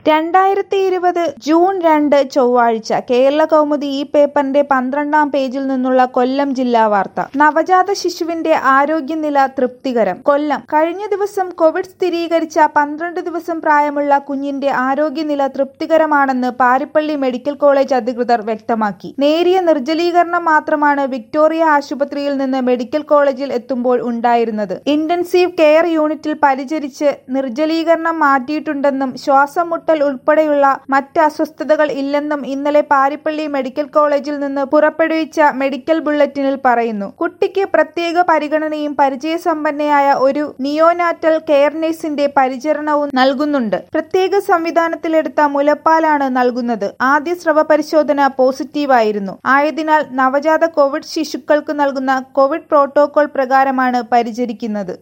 രണ്ടായിരത്തി ഇരുപത് ജൂൺ രണ്ട് ചൊവ്വാഴ്ച കേരള കൗമുദി ഈ പേപ്പറിന്റെ പന്ത്രണ്ടാം പേജിൽ നിന്നുള്ള കൊല്ലം ജില്ലാ വാർത്ത നവജാത ശിശുവിന്റെ ആരോഗ്യനില തൃപ്തികരം കൊല്ലം കഴിഞ്ഞ ദിവസം കോവിഡ് സ്ഥിരീകരിച്ച പന്ത്രണ്ട് ദിവസം പ്രായമുള്ള കുഞ്ഞിന്റെ ആരോഗ്യനില തൃപ്തികരമാണെന്ന് പാരിപ്പള്ളി മെഡിക്കൽ കോളേജ് അധികൃതർ വ്യക്തമാക്കി നേരിയ നിർജ്ജലീകരണം മാത്രമാണ് വിക്ടോറിയ ആശുപത്രിയിൽ നിന്ന് മെഡിക്കൽ കോളേജിൽ എത്തുമ്പോൾ ഉണ്ടായിരുന്നത് ഇന്റൻസീവ് കെയർ യൂണിറ്റിൽ പരിചരിച്ച് നിർജ്ജലീകരണം മാറ്റിയിട്ടുണ്ടെന്നും ശ്വാസം മുട്ടൽ ഉൾപ്പെടെയുള്ള മറ്റ് അസ്വസ്ഥതകൾ ഇല്ലെന്നും ഇന്നലെ പാരിപ്പള്ളി മെഡിക്കൽ കോളേജിൽ നിന്ന് പുറപ്പെടുവിച്ച മെഡിക്കൽ ബുള്ളറ്റിനിൽ പറയുന്നു കുട്ടിക്ക് പ്രത്യേക പരിഗണനയും പരിചയസമ്പന്നയായ ഒരു നിയോനാറ്റൽ കെയർ നഴ്സിന്റെ പരിചരണവും നൽകുന്നുണ്ട് പ്രത്യേക സംവിധാനത്തിലെടുത്ത മുലപ്പാലാണ് നൽകുന്നത് ആദ്യ സ്രവ പരിശോധന പോസിറ്റീവായിരുന്നു ആയതിനാൽ നവജാത കോവിഡ് ശിശുക്കൾക്ക് നൽകുന്ന കോവിഡ് പ്രോട്ടോകോൾ പ്രകാരമാണ് പരിചരിക്കുന്നത്